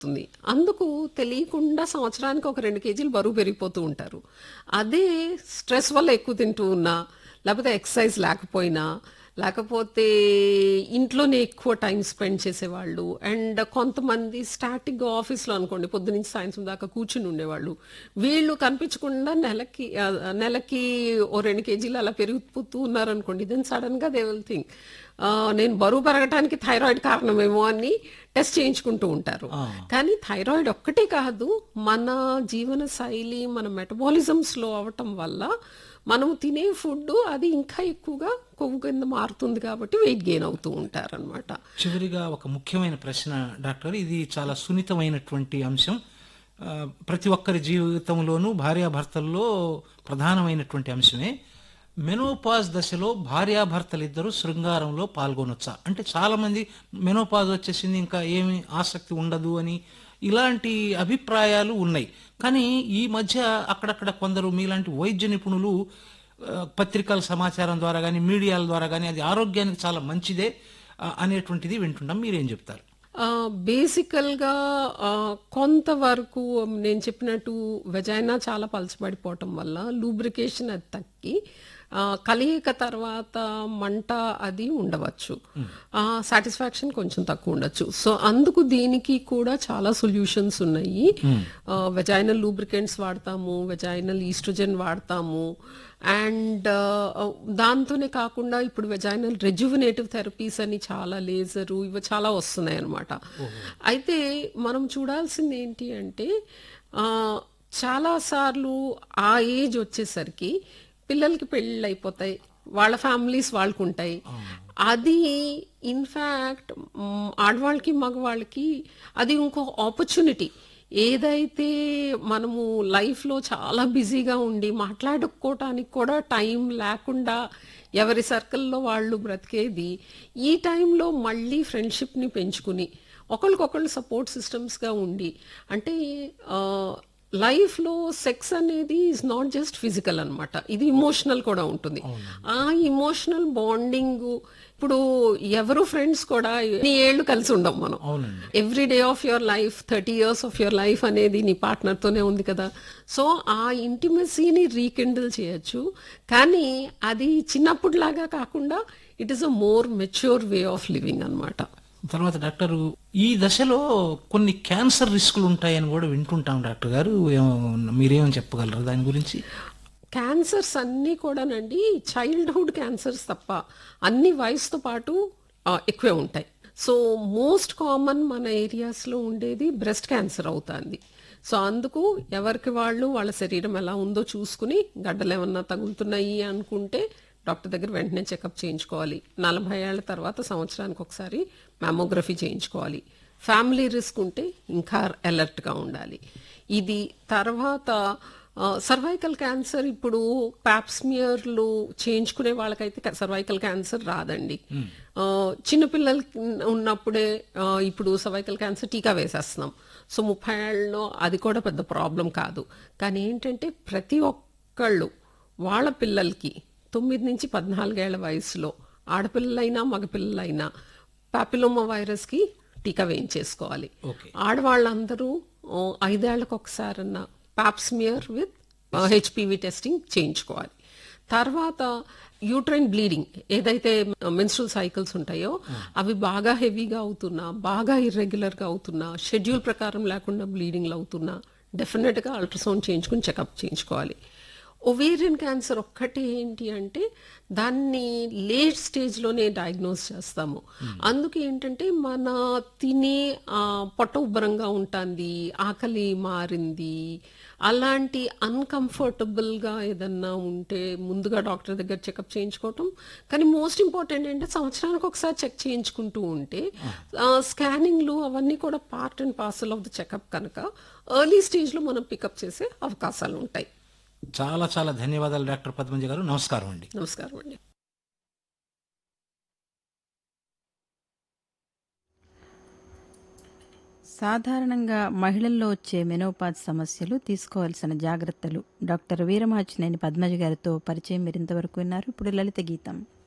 ఉంది అందుకు తెలియకుండా సంవత్సరానికి ఒక రెండు కేజీలు బరువు పెరిగిపోతూ ఉంటారు అదే స్ట్రెస్ వల్ల ఎక్కువ తింటూ ఉన్నా లేకపోతే ఎక్సర్సైజ్ లేకపోయినా లేకపోతే ఇంట్లోనే ఎక్కువ టైం స్పెండ్ చేసేవాళ్ళు అండ్ కొంతమంది స్టాటిక్గా ఆఫీస్లో అనుకోండి పొద్దు నుంచి సాయంత్రం దాకా కూర్చుని ఉండేవాళ్ళు వీళ్ళు కనిపించకుండా నెలకి ఆ, నెలకి ఓ రెండు కేజీలు అలా పెరిగిపోతూ ఉన్నారనుకోండి దెన్ సడన్గా దే విల్ థింక్ నేను బరువు పెరగటానికి థైరాయిడ్ కారణమేమో అని టెస్ట్ చేయించుకుంటూ ఉంటారు కానీ థైరాయిడ్ ఒక్కటే కాదు మన జీవన శైలి మన మెటబాలిజం స్లో అవటం వల్ల మనం తినే ఫుడ్ అది ఇంకా ఎక్కువగా కొవ్వు కింద మారుతుంది కాబట్టి వెయిట్ గెయిన్ అవుతూ ఉంటారనమాట చివరిగా ఒక ముఖ్యమైన ప్రశ్న డాక్టర్ ఇది చాలా సున్నితమైనటువంటి అంశం ఆ, ప్రతి ఒక్కరి జీవితంలోనూ భార్యాభర్తల్లో ప్రధానమైనటువంటి అంశమే మెనోపాజ్ దశలో భార్యాభర్తలు ఇద్దరు శృంగారంలో పాల్గొనొచ్చా అంటే చాలా మంది మెనోపాజ్ వచ్చేసింది ఇంకా ఏమి ఆసక్తి ఉండదు అని ఇలాంటి అభిప్రాయాలు ఉన్నాయి కానీ ఈ మధ్య అక్కడక్కడ కొందరు మీలాంటి వైద్య నిపుణులు ఆ, పత్రికల సమాచారం ద్వారా కానీ మీడియాల ద్వారా కానీ అది ఆరోగ్యానికి చాలా మంచిదే ఆ, అనేటువంటిది వింటున్నాం మీరేం చెప్తారు బేసికల్గా కొంతవరకు నేను చెప్పినట్టు వెజైనా చాలా పలచబడిపోవటం వల్ల లూబ్రికేషన్ అది తగ్గి ఆ, కలయిక తర్వాత మంట అది ఉండవచ్చు సాటిస్ఫాక్షన్ కొంచెం తక్కువ ఉండొచ్చు సో అందుకు దీనికి కూడా చాలా సొల్యూషన్స్ ఉన్నాయి వెజైనల్ లూబ్రికెంట్స్ వాడతాము వెజైనల్ ఈస్ట్రోజన్ వాడతాము అండ్ దాంతోనే కాకుండా ఇప్పుడు వెజైనల్ రెజ్యువినేటివ్ థెరపీస్ అని చాలా లేజరు ఇవి చాలా వస్తున్నాయి అనమాట అయితే మనం చూడాల్సింది ఏంటి అంటే ఆ, చాలాసార్లు ఆ ఏజ్ వచ్చేసరికి పిల్లలకి పెళ్ళిళ్ళు అయిపోతాయి వాళ్ళ ఫ్యామిలీస్ వాళ్ళకు ఉంటాయి అది ఇన్ఫ్యాక్ట్ ఆడవాళ్ళకి మగవాళ్ళకి అది ఇంకో ఆపర్చునిటీ ఏదైతే మనము లైఫ్లో చాలా బిజీగా ఉండి మాట్లాడుకోవటానికి కూడా టైం లేకుండా ఎవరి సర్కిల్లో వాళ్ళు బ్రతికేది ఈ టైంలో మళ్ళీ ఫ్రెండ్షిప్ని పెంచుకుని ఒకరికొకళ్ళు సపోర్ట్ సిస్టమ్స్గా ఉండి అంటే ఆ, లైఫ్లో సెక్స్ అనేది ఈజ్ నాట్ జస్ట్ ఫిజికల్ అన్నమాట ఇది ఇమోషనల్ కూడా ఉంటుంది ఆ ఇమోషనల్ బాండింగ్ ఇప్పుడు ఎవరు ఫ్రెండ్స్ కూడా ఎన్ని ఏళ్ళు కలిసి ఉండం మనం అవునండి every day of your life thirty years of your life అనేది నీ పార్ట్నర్తోనే ఉంది కదా సో ఆ ఇంటిమసీని రీకిండిల్ చేయొచ్చు కానీ అది చిన్నప్పుడులాగా కాకుండా it is a more mature way of living అన్నమాట తర్వాత డాక్టర్ ఈ దశలో కొన్ని క్యాన్సర్ రిస్కులు ఉంటాయని కూడా వింటుంటాం డాక్టర్ గారు ఏమో- మీరేమని చెప్పగలరు దాని గురించి క్యాన్సర్స్ అన్నీ కూడానండి చైల్డ్హుడ్ క్యాన్సర్స్ తప్ప అన్ని వయసుతో పాటు ఆ, ఎక్కువే ఉంటాయి సో మోస్ట్ కామన్ మన ఏరియాస్లో ఉండేది బ్రెస్ట్ క్యాన్సర్ అవుతుంది సో అందుకు ఎవరికి వాళ్ళు వాళ్ళ శరీరం ఎలా ఉందో చూసుకుని గడ్డలు ఏమన్నా తగులుతున్నాయి అనుకుంటే డాక్టర్ దగ్గర వెంటనే చెకప్ చేయించుకోవాలి నలభై ఏళ్ల తర్వాత సంవత్సరానికి ఒకసారి మ్యామోగ్రఫీ చేయించుకోవాలి ఫ్యామిలీ రిస్క్ ఉంటే ఇంకా అలర్ట్గా ఉండాలి ఇది తర్వాత సర్వైకల్ క్యాన్సర్ ఇప్పుడు ప్యాప్స్మియర్లు చేయించుకునే వాళ్ళకైతే సర్వైకల్ క్యాన్సర్ రాదండి ఆ, చిన్నపిల్లలకి ఉన్నప్పుడే ఆ, ఇప్పుడు సర్వైకల్ క్యాన్సర్ టీకా వేసేస్తున్నాం సో ముప్పై ఏళ్ళలో అది కూడా పెద్ద ప్రాబ్లం కాదు కానీ ఏంటంటే ప్రతి ఒక్కళ్ళు వాళ్ళ పిల్లలకి తొమ్మిది నుంచి పద్నాలుగేళ్ల వయసులో ఆడపిల్లలైనా మగపిల్లలైనా పాపిలోమా వైరస్కి టీకా వేయించేసుకోవాలి ఓకే ఆడవాళ్ళందరూ ఆ, ఐదేళ్లకు ఒకసారన్న పాప్స్మియర్ విత్ హెచ్పివి టెస్టింగ్ చేయించుకోవాలి తర్వాత యూట్రైన్ బ్లీడింగ్ ఏదైతే మెన్స్ట్రల్ సైకిల్స్ ఉంటాయో అవి బాగా హెవీగా అవుతున్నా బాగా ఇర్రెగ్యులర్గా అవుతున్నా షెడ్యూల్ ప్రకారం లేకుండా బ్లీడింగ్లు అవుతున్నా డెఫినెట్గా అల్ట్రాసౌండ్ చేయించుకుని చెకప్ చేయించుకోవాలి ఒవేరియన్ క్యాన్సర్ ఒక్కటే ఏంటి అంటే దాన్ని లేట్ స్టేజ్లోనే డయాగ్నోస్ చేస్తాము అందుకు ఏంటంటే మన తినే ఆ, పొట్ట ఉబ్బరంగా ఉంటుంది ఆకలి మారింది అలాంటి అన్కంఫర్టబుల్గా ఏదన్నా ఉంటే ముందుగా డాక్టర్ దగ్గర చెకప్ చేయించుకోవటం కానీ మోస్ట్ ఇంపార్టెంట్ ఏంటంటే సంవత్సరానికి ఒకసారి చెక్ చేయించుకుంటూ ఉంటే స్కానింగ్లు అవన్నీ కూడా part and parcel of the checkup కనుక ఎర్లీ స్టేజ్లో మనం పికప్ చేసే అవకాశాలు ఉంటాయి చాలా చాలా ధన్యవాదాలు డాక్టర్ పద్మజ గారు నమస్కారం అండి నమస్కారం అండి సాధారణంగా మహిళల్లో వచ్చే మెనోపాజ్ సమస్యలు తీసుకోవాల్సిన జాగ్రత్తలు డాక్టర్ వీరమాచినేని పద్మజ గారితో పరిచయం మీరు ఇంతవరకు విన్నారు ఇప్పుడు లలిత గీతం